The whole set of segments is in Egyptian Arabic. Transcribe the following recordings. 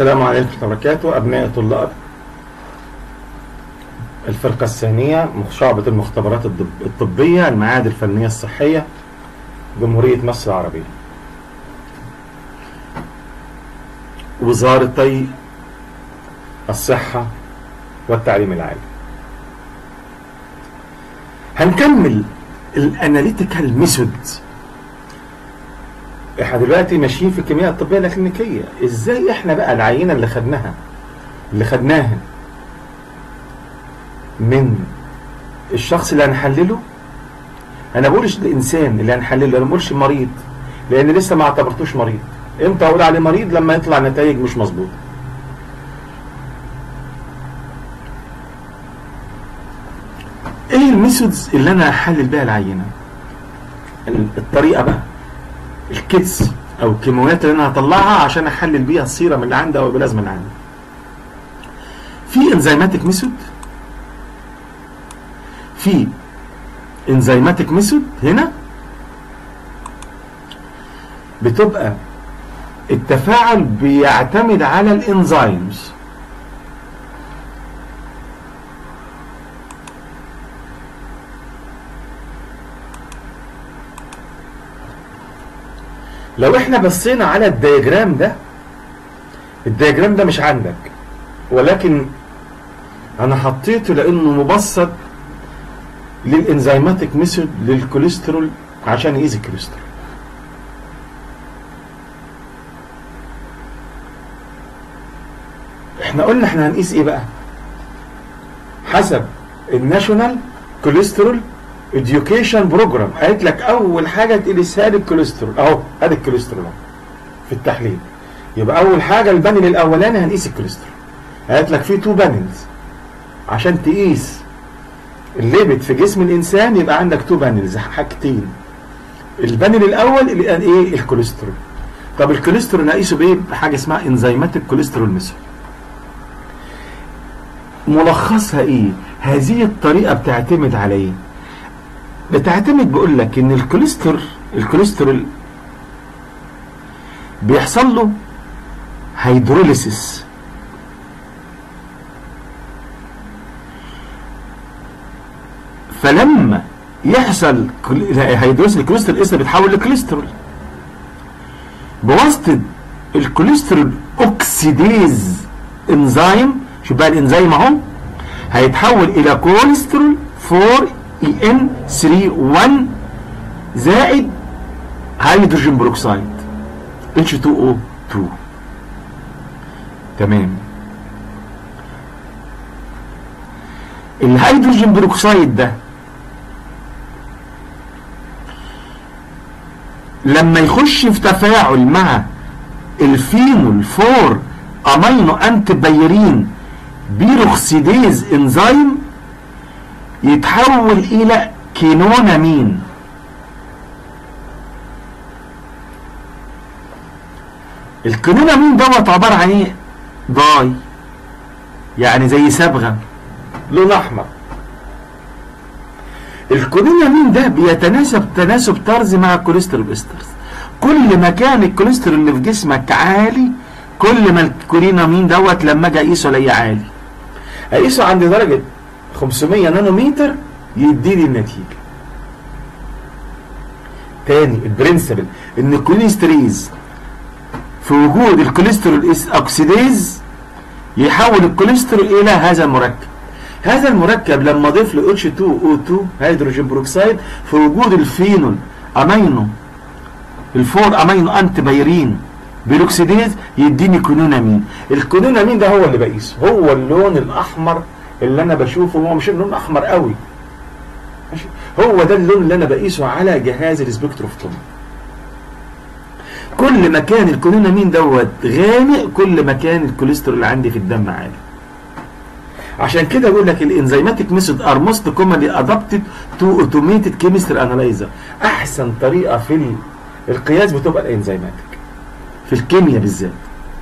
السلام عليكم ورحمة الله وبركاته أبناء طلاب الفرقة الثانية شعبة المختبرات الطب- الطبية المعاهد الفنية الصحية جمهورية مصر العربية وزارتي الصحة والتعليم العالي هنكمل الاناليتيكال ميثود احنا دلوقتي ماشيين في الكيمياء الطبيه الاكلينيكيه ازاي احنا بقى العينه اللي خدناها اللي خدناها من الشخص اللي هنحلله انا بقولش الانسان اللي هنحلله انا ما بقولش مريض لان لسه ما اعتبرتوش مريض امتى اقول عليه مريض لما يطلع نتائج مش مظبوطه ايه الميثودز اللي انا هحلل بيها العينه ال- الطريقه بقى الكيتس او الكيماويات اللي انا هطلعها عشان احلل بيها السيرم اللي عندي او البلازما اللي عندي في انزيماتيك ميثود في انزيماتيك ميثود هنا بتبقى التفاعل بيعتمد على الانزيمز لو احنا بصينا على الدياجرام ده الدياجرام ده مش عندك ولكن انا حطيته لانه مبسط للانزيماتيك ميثود للكوليسترول عشان يقيس الكوليسترول احنا قلنا احنا هنقيس ايه بقى حسب الناشونال كوليسترول اديوكيشن بروجرام قالت لك اول حاجه تقيسها لي الكوليسترول اهو ادي الكوليسترول اهو في التحليل يبقى اول حاجه البانل الاولاني هنقيس الكوليسترول قالت لك في تو بانلز عشان تقيس الليبت في جسم الانسان يبقى عندك تو بانلز حاجتين البانل الاول اللي قال ايه الكوليسترول طب الكوليسترول نقيسه بايه بحاجه اسمها انزيماتيك كوليسترول ميثود ملخصها ايه هذه الطريقه بتعتمد على ايه بتعتمد بقول لك ان الكوليسترول الكوليسترول بيحصل له هيدروليسيس فلما يحصل كل- هيدروليسيس الكوليسترول اسمه بيتحول لكوليسترول بواسطه الكوليسترول اوكسيديز انزيم شوف بقى الانزيم اهو هيتحول الى كوليسترول 4 اي ان 3 1 زائد هيدروجين بروكسيد H2O2 تمام الهيدروجين بروكسيد ده لما يخش في تفاعل مع الفينول 4 امينو انت بايرين بيروكسيديز انزيم يتحول الى كينونامين الكينونامين دوت عباره عن ايه ضاي يعني زي صبغه لون احمر الكولينامين ده بيتناسب تناسب طردي مع الكوليسترول استرز كل ما كان الكوليسترول اللي في جسمك عالي كل ما الكولينامين دوت لما اجي اقيسه الاقيه عالي اقيسه عند درجه 500 نانومتر يديني النتيجه تاني البرنسبل ان الكوليستريز في وجود الكوليسترول اوكسيديز يحول الكوليسترول الى هذا المركب هذا المركب لما اضيف له H2O2 هيدروجين بروكسيد في وجود الفينول امينو الفور امينو انت بايرين بيروكسيديز يديني كونونامين الكونونامين ده هو اللي بقيسه هو اللون الاحمر اللي انا بشوفه هو مش اللون احمر قوي ماشي هو ده اللون اللي انا بقيسه على جهاز السبكتروفوتوم كل ما كان الكونونامين دوت غامق كل ما كان الكوليسترول اللي عندي في الدم عالي عشان كده بقول لك الانزيماتيك ميثود ار موست كومنلي ادابتد تو اوتوميتد كيمستري انالايزر احسن طريقه في ال- القياس بتبقى الانزيماتيك في الكيمياء بالذات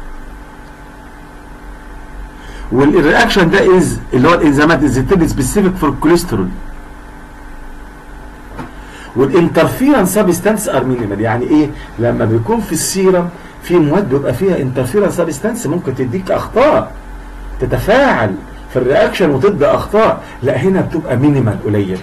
والرياكشن ده از اللي هو الانزيمات از سبيسيفيك فور الكوليسترول والانترفيرنس سبستانس ار مينيمال يعني ايه لما بيكون في السيرم في مواد بيبقى فيها انترفيرنس سبستانس ممكن تديك اخطاء تتفاعل في الرياكشن وتدي اخطاء لا هنا بتبقى مينيمال قليل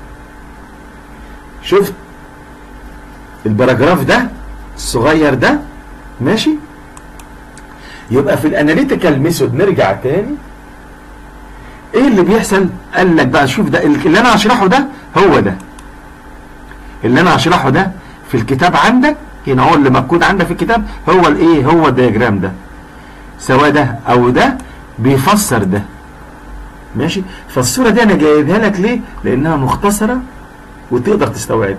شفت الباراجراف ده الصغير ده ماشي يبقى في الاناليتيكال ميثود نرجع تاني ايه اللي بيحصل قال لك بقى شوف ده اللي انا هشرحه ده هو ده اللي انا هشرحه ده في الكتاب عندك هنا هو اللي مكتوب عندك في الكتاب هو الايه هو الدياجرام ده سواء ده او ده بيفسر ده ماشي فالصوره دي انا جايبها لك ليه لانها مختصره وتقدر تستوعبها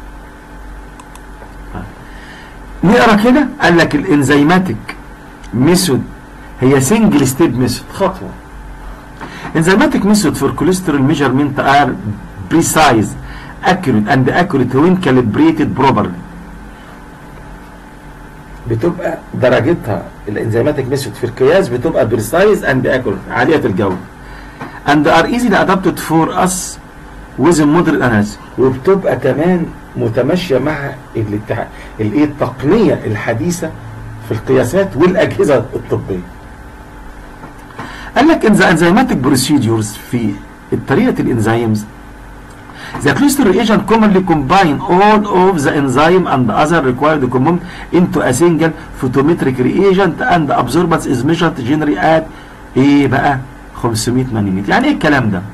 نقرا كده قال لك الانزيماتيك ميثود هي سنجل ستيب ميثود خطوه enzymatic method for cholesterol measurement are precise accurate and accurate when calibrated properly بتبقى درجتها الانزيماتيك ميثود في القياس بتبقى بريسايز اند accurate عاليه الجوده and are easily adapted for us with modern analysis وبتبقى كمان متماشيه مع الاتحاد الايه التقنيه الحديثه في القياسات والاجهزه الطبيه قال لك in the enzymatic procedures في طريقه الانزيمز The cholesterol reagent commonly combine all of the enzyme and other required component into a single photometric reagent and absorbance is measured generally at ايه بقى 500 نانومتر يعني ايه الكلام ده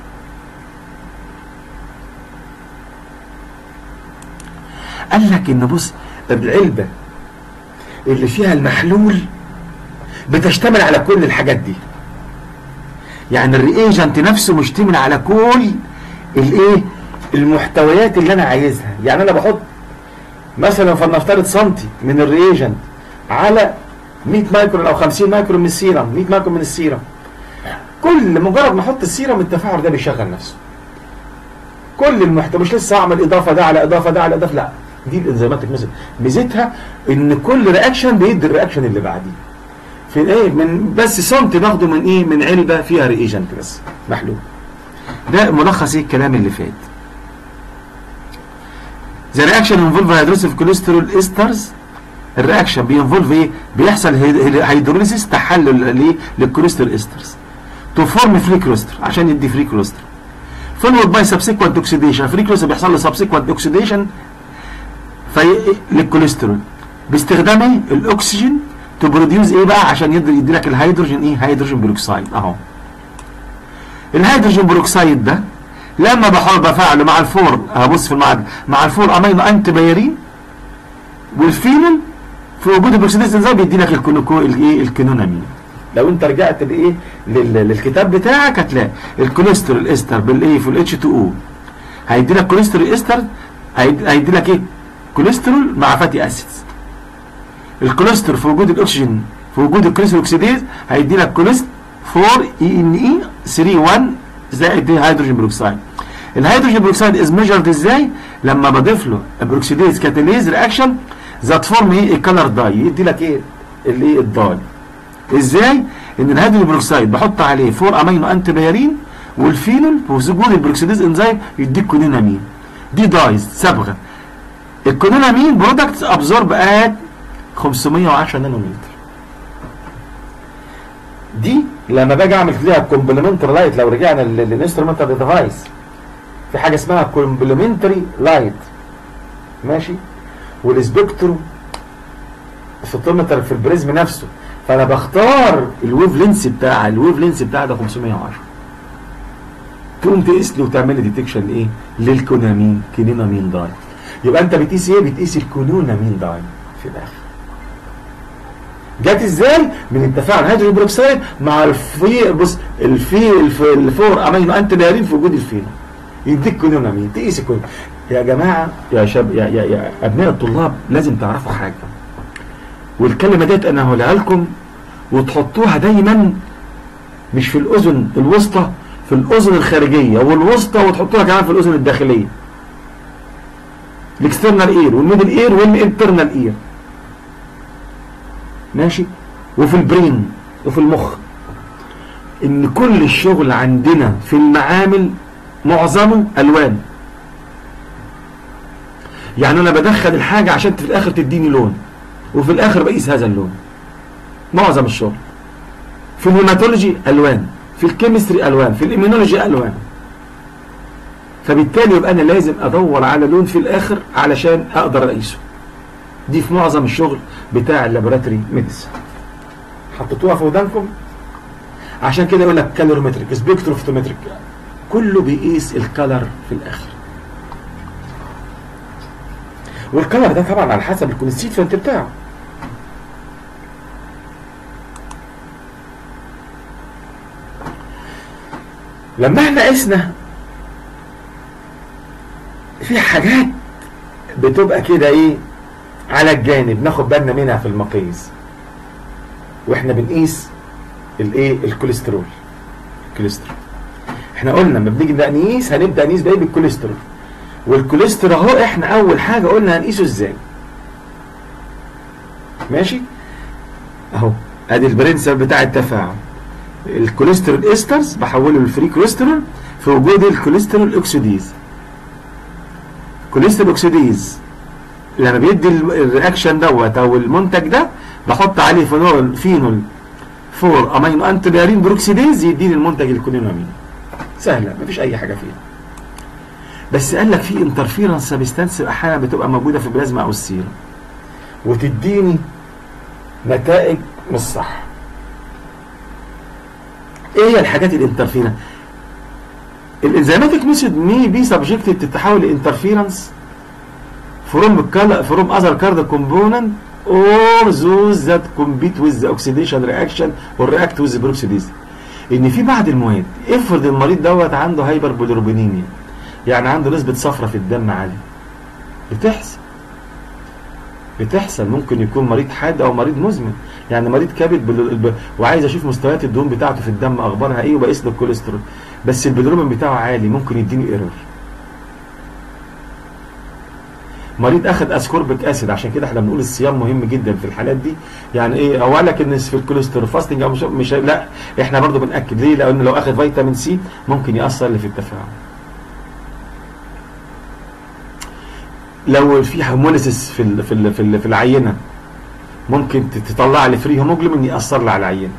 قال لك ان بص العلبه اللي فيها المحلول بتشتمل على كل الحاجات دي يعني الرياجنت نفسه مشتمل على كل الايه المحتويات اللي انا عايزها يعني انا بحط مثلا فلنفترض سنتي من الرياجنت على 100 مايكرون او 50 مايكرون من السيرم 100 مايكرون من السيرم كل مجرد ما احط السيرم التفاعل ده بيشغل نفسه كل المحتوى مش لسه اعمل اضافه ده على اضافه ده على اضافه لا دي الانزيماتيك ميثود ميزتها ان كل رياكشن بيدي الرياكشن اللي بعديه في ايه من بس سنتي باخده من ايه من علبه فيها ريجنت بس محلول ده ملخص ايه الكلام اللي فات The reaction involve hydrolysis of cholesterol esters الرياكشن بينفولف ايه بيحصل هيدروليسيس تحلل ليه للكوليسترول استرز تو فورم فري كوليستر عشان يدي فري كوليستر فولود باي سبسيكوانت اوكسيديشن فري كوليستر بيحصل له سبسيكوانت اوكسيديشن في للكوليسترول باستخدام ايه الاكسجين تبروديوز ايه بقى عشان يقدر يدي لك الهيدروجين ايه هيدروجين بروكسايد اهو الهيدروجين بروكسايد ده لما بحاول بفعله مع الفور هبص في المعادله مع الفور امينو انتي بايرين والفينول في وجود البروكسيديز انزيم بيدي لك الكونوكو الايه الكينونامين لو انت رجعت لايه للكتاب بتاعك هتلاقي الكوليسترول استر بالايه في الاتش 2 او هيدي لك كوليسترول استر هيدي لك ايه كوليسترول مع فاتي اسيدز الكوليسترول في وجود الاكسجين في وجود الكوليسترول اوكسيديز هيدي لك كوليست 4 اي ان اي 3 1 زائد هيدروجين بروكسايد الهيدروجين بروكسايد از ميجرد ازاي لما بضيف له بروكسيديز كاتاليز رياكشن ذات فورم ايه الكلر داي يدي لك ايه الايه الداي ازاي ان الهيدروجين بروكسايد بحط عليه 4 امينو انتي بايرين والفينول في وجود البروكسيديز انزيم يديك كونينامين دي دايز صبغه الكونينامين برودكتس ابزورب ات 510 نانومتر دي لما باجي اعمل ليها كومبلمنتري لايت لو رجعنا للانسترومنتال ديفايس في حاجه اسمها كومبلمنتري لايت ماشي والسبكترو فوتومتر في البريزم نفسه فانا بختار الويف لينس بتاع الويف لينس بتاع ده 510 تقوم تقيس لي وتعمل لي ديتكشن ايه للكونامين كينينامين داي يبقى انت بتقيس ايه بتقيس الكونونامين داي في الاخر جت ازاي من التفاعل هيدروجين بروكسيد مع الفي بص الفي الفور امينو انتي بايرين في وجود الفينول يديك كونونامين تقيس الكون يا جماعه يا شاب يا, يا, يا ابناء الطلاب لازم تعرفوا حاجه والكلمه ديت انا هقولها لكم وتحطوها دايما مش في الاذن الوسطى في الاذن الخارجيه والوسطى وتحطوها كمان في الاذن الداخليه الاكسترنال اير والميدل اير والانترنال اير ماشي وفي البرين وفي المخ ان كل الشغل عندنا في المعامل معظمه الوان يعني انا بدخل الحاجه عشان في الاخر تديني لون وفي الاخر بقيس هذا اللون معظم الشغل في الهيماتولوجي الوان في الكيمستري الوان في الاميونولوجي الوان فبالتالي يبقى انا لازم ادور على لون في الاخر علشان اقدر اقيسه دي في معظم الشغل بتاع اللابوراتوري ميديسن حطيتوها في ودانكم عشان كده يقول لك كالوريمتريك سبيكتروفوتومتريك كله بيقيس الكالر في الاخر والكالر ده طبعا على حسب الكونستيتوينت بتاعه لما احنا قسنا في حاجات بتبقى كده ايه على الجانب ناخد بالنا منها في المقاييس واحنا بنقيس الايه الكوليسترول الكوليسترول احنا قلنا لما بنيجي بقى نقيس هنبدا نقيس بايه بالكوليسترول والكوليسترول اهو احنا اول حاجه قلنا هنقيسه ازاي ماشي اهو ادي البرنسبل بتاع التفاعل الكوليسترول استرز بحوله للفري كوليسترول في وجود الكوليسترول اوكسيديز كوليسترول اوكسيديز لما بيدي الرياكشن دوت او المنتج ده بحط عليه فينول فينول فور امينو انتيبيارين بروكسيديز يديني المنتج الكولينامين سهله مفيش اي حاجه فيها بس قال لك في انترفيرنس سبستانس احيانا بتبقى موجوده في البلازما او السيرم وتديني نتائج مش صح ايه هي الحاجات الانترفيرنس الانزيماتيك ميثود مي بي سبجكتد تتحول لانترفيرنس from color from other cardinal component or those that compete with the oxidation reaction or react with the peroxidase ان في بعض المواد افرض المريض دوت عنده هايبر بوليروبينيميا يعني عنده نسبة صفرة في الدم عالية بتحصل بتحصل ممكن يكون مريض حاد او مريض مزمن يعني مريض كبد بل... وعايز اشوف مستويات الدهون بتاعته في الدم اخبارها ايه وبقيس له الكوليسترول بس البيلروبين بتاعه عالي ممكن يديني ايرور مريض اخذ اسكوربيك اسيد عشان كده احنا بنقول الصيام مهم جدا في الحالات دي يعني ايه هو قال لك ان في الكوليسترول فاستنج او مش, مش لا احنا برضو بناكد ليه لان لو اخذ فيتامين سي ممكن ياثر اللي في التفاعل لو في هيموليسيس في ال في ال في, ال في العينه ممكن تطلع لي فري هيموجلوبين ياثر لي على العينه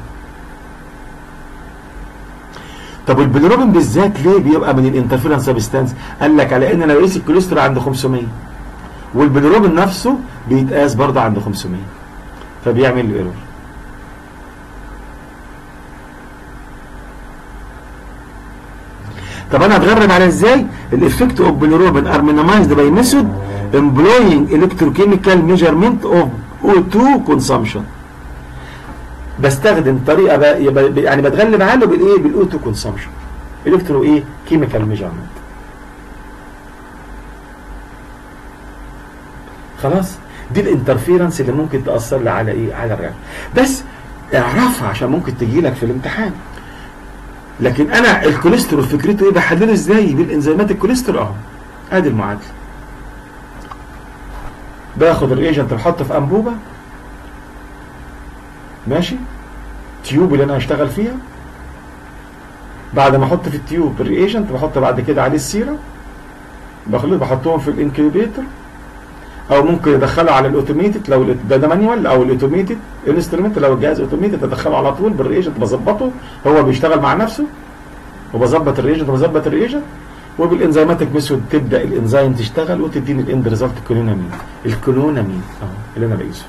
طب البيلروبين بالذات ليه بيبقى من الانترفيرنس سبستانس قال لك على ان انا بقيس الكوليسترول عند 500 والبيلروبين نفسه بيتقاس برضه عند 500 فبيعمل له ايرور طب انا اتغرب على ازاي الافكت اوف بيلروبين ار مينيمايزد باي ميثود employing electrochemical measurement of O2 consumption بستخدم طريقه بقى يعني بتغلب عنه بالايه بالاو 2 كونسامشن الكترو ايه كيميكال ميجرمنت خلاص دي الانترفيرنس اللي ممكن تاثر لي على ايه على الرئه بس اعرفها عشان ممكن تجي لك في الامتحان لكن انا الكوليسترول فكرته ايه بحلله ازاي بالانزيمات الكوليسترول اهو ادي المعادله باخد الريجنت بحطه في انبوبه ماشي تيوب اللي انا هشتغل فيها بعد ما احط في التيوب الريجنت بحط بعد كده عليه السيره بخلط بحطهم في الانكيوبيتر او ممكن ادخله على الاوتوميتد لو ده, ده مانيوال او الاوتوميتد انسترومنت لو الجهاز اوتوميتد ادخله على طول بالريجنت بظبطه هو بيشتغل مع نفسه وبظبط الريجنت وبظبط الريجنت وبالانزيماتيك ميثود تبدا الانزيم تشتغل وتديني الاند ريزلت كلونامين الكلونامين اهو اللي انا بقيسه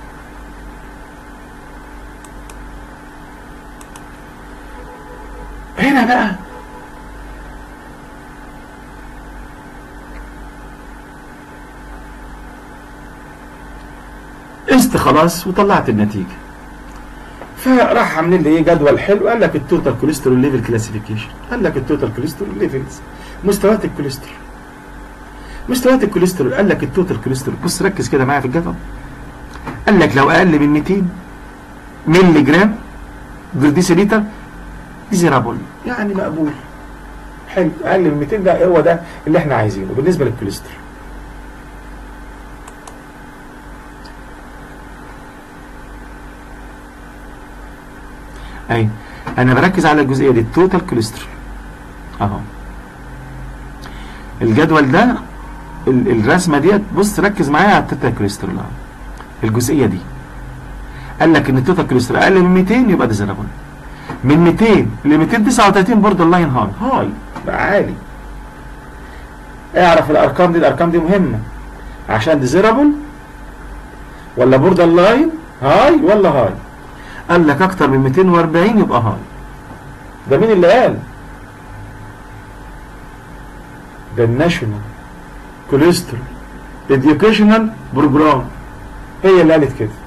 هنا بقى قست خلاص وطلعت النتيجه فراح عاملين لي ايه جدول حلو قال لك التوتال كوليسترول ليفل كلاسيفيكيشن قال لك التوتال كوليسترول ليفلز مستويات الكوليسترول مستويات الكوليسترول قال لك التوتال كوليسترول بص ركز كده معايا في الجدول قال لك لو اقل من 200 مللي جرام بير ديسيليتر ديزيرابل يعني مقبول حلو اقل من 200 ده هو ده اللي احنا عايزينه بالنسبه للكوليسترول اي انا بركز على الجزئيه دي التوتال كوليسترول اهو الجدول ده الرسمه ديت بص ركز معايا على التوتال كوليسترول اهو الجزئيه دي قال لك ان التوتال كوليسترول اقل من 200 يبقى ديزيرابل من 200 ل 239 بوردر لاين هاي هاي بقى عالي اعرف الارقام دي الارقام دي مهمه عشان ديزيرابل ولا بوردر لاين هاي ولا هاي قال لك اكتر من 240 يبقى هاي ده مين اللي قال ده الناشونال كوليسترول اديوكيشنال بروجرام هي اللي قالت كده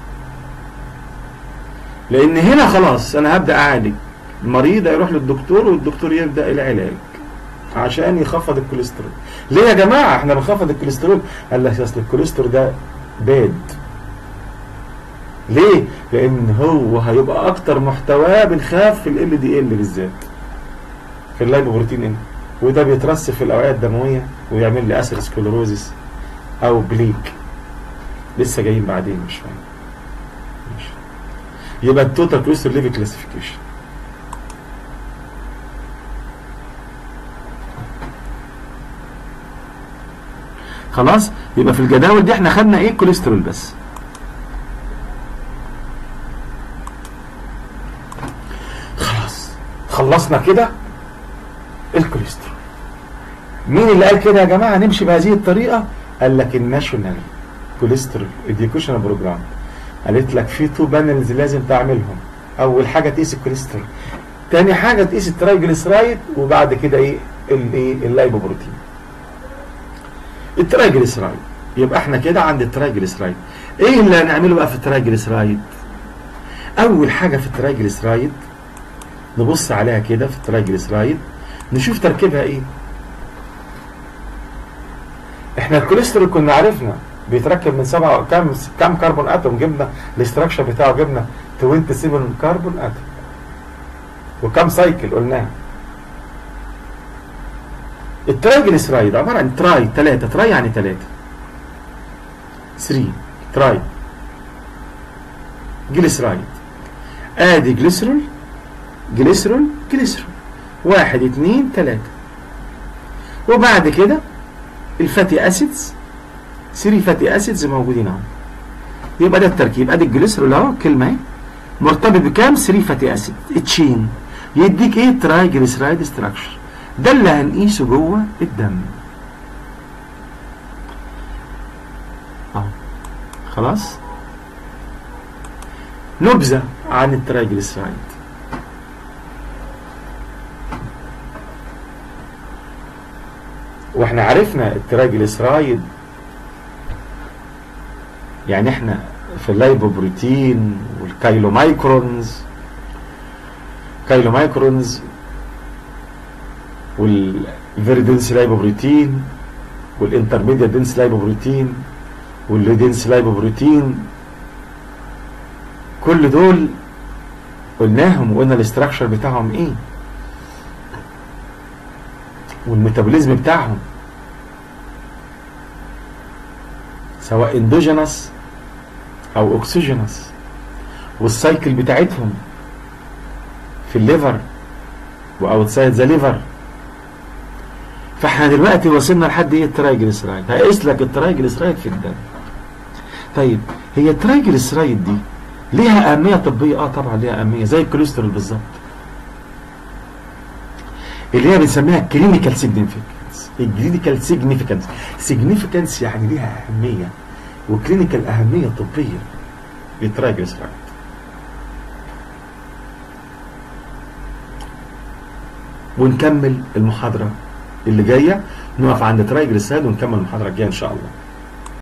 لان هنا خلاص انا هبدا اعالج المريض هيروح للدكتور والدكتور يبدا العلاج عشان يخفض الكوليسترول ليه يا جماعه احنا بنخفض الكوليسترول قال لك اصل الكوليسترول ده باد ليه لان هو هيبقى اكتر محتواه بنخاف في ال دي ال بالذات في اللايبوبروتين ان وده بيترسب في الاوعيه الدمويه ويعمل لي اثيروسكليروزيس او بليك لسه جايين بعدين مش فاهم ماشي. يبقى التوتال كوليسترول ليفل كلاسيفيكيشن خلاص يبقى في الجداول دي احنا خدنا ايه كوليسترول بس خلاص خلصنا كده الكوليسترول مين اللي قال كده يا جماعه نمشي بهذه الطريقه قال لك الناشونال كوليسترول اديوكيشن بروجرام قالت لك في تو بانلز لازم تعملهم اول حاجه تقيس الكوليسترول تاني حاجه تقيس الترايجليسرايد وبعد كده ايه الايه اللايبوبروتين الترايجليسرايد يبقى احنا كده عند الترايجليسرايد ايه اللي هنعمله بقى في الترايجليسرايد اول حاجه في الترايجليسرايد نبص عليها كده في الترايجليسرايد نشوف تركيبها ايه احنا الكوليسترول كنا عرفنا بيتركب من سبعة كام كام كربون اتوم جبنا الاستراكشر بتاعه جبنا 27 كربون اتوم وكم سايكل قلناها الترايجليسرايد عباره عن تراي ثلاثه تراي يعني ثلاثه 3 تراي جليسرايد ادي جليسرول جليسرول جليسرول واحد اتنين تلاته وبعد كده الفاتي اسيدز 3 فاتي اسيدز موجودين اهو يبقى ده التركيب ادي الجليسرول اهو كلمه اهي مرتبط بكام 3 فاتي اسيد تشين يديك ايه تراي جليسرايد ستراكشر ده اللي هنقيسه جوه الدم اهو خلاص نبذه عن الترايجليسرايد واحنا عرفنا الترايجليسرايد يعني احنا في اللايبوبروتين والكايلومايكرونز كايلومايكرونز والفيري دنس لايبوبروتين والانترميديت دنس لايبوبروتين والليدنس لايبوبروتين كل دول قلناهم وقلنا الاستراكشر بتاعهم ايه والميتابوليزم بتاعهم سواء اندوجينس او اوكسجينس والسايكل بتاعتهم في الليفر واوتسايد ذا ليفر فاحنا دلوقتي وصلنا لحد ايه الترايجليسرايد هقيس لك الترايجليسرايد في الدم طيب هي الترايجليسرايد دي ليها اهميه طبيه اه طبعا ليها اهميه زي الكوليسترول بالظبط اللي هي بنسميها كلينيكال سيجنيفيكانس الكلينيكال سيجنيفيكانس سيجنيفيكانس يعني ليها اهميه وكلينيكال اهميه طبيه للترايجليسرايد ونكمل المحاضره اللي جايه نقف عند ترايجليسرايد ونكمل المحاضره الجايه ان شاء الله